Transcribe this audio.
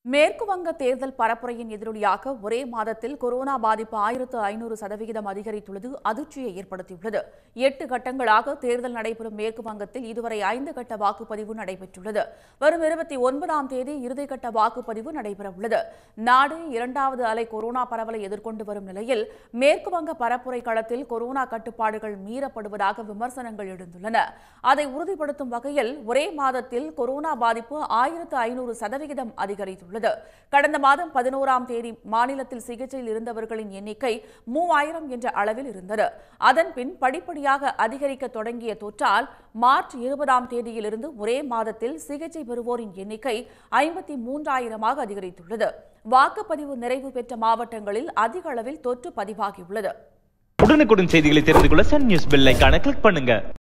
மேற்கு வங்க தேர்தல் பரப்புரையின் எதிரொலியாக ஒரே மாதத்தில் கொரோனா பாதிப்பு ஆயிரத்து ஐநூறு சதவிகிதம் அதிகரித்துள்ளது அதிர்ச்சியை ஏற்படுத்தியுள்ளது எட்டு கட்டங்களாக தேர்தல் நடைபெறும் மேற்கு வங்கத்தில் இதுவரை ஐந்து கட்ட வாக்குப்பதிவு நடைபெற்றுள்ளது வரும் இருபத்தி ஒன்பதாம் தேதி இறுதிக்கட்ட வாக்குப்பதிவு நடைபெறவுள்ளது நாடு இரண்டாவது அலை கொரோனா பரவலை எதிர்கொண்டு வரும் நிலையில் மேற்கு வங்க பரப்புரை களத்தில் கொரோனா கட்டுப்பாடுகள் மீறப்படுவதாக விமர்சனங்கள் எழுந்துள்ளன அதை உறுதிப்படுத்தும் வகையில் ஒரே மாதத்தில் கொரோனா பாதிப்பு ஆயிரத்து ஐநூறு சதவிகிதம் அதிகரித்துள்ளது கடந்த மாதம் பதினோராம் தேதி மாநிலத்தில் சிகிச்சையில் இருந்தவர்களின் எண்ணிக்கை மூவாயிரம் என்ற அளவில் இருந்தது அதன்பின் படிப்படியாக அதிகரிக்க தொடங்கிய தொற்றால் மார்ச் இருபதாம் தேதியிலிருந்து ஒரே மாதத்தில் சிகிச்சை பெறுவோரின் எண்ணிக்கை ஐம்பத்தி மூன்றாயிரமாக அதிகரித்துள்ளது வாக்குப்பதிவு நிறைவு பெற்ற மாவட்டங்களில் அதிக அளவில் தொற்று பதிவாகியுள்ளது உடனுக்குடன் செய்திகளை தெரிந்து கொள்ள சன் நியூஸ் பெல் ஐகானை கிளிக் பண்ணுங்க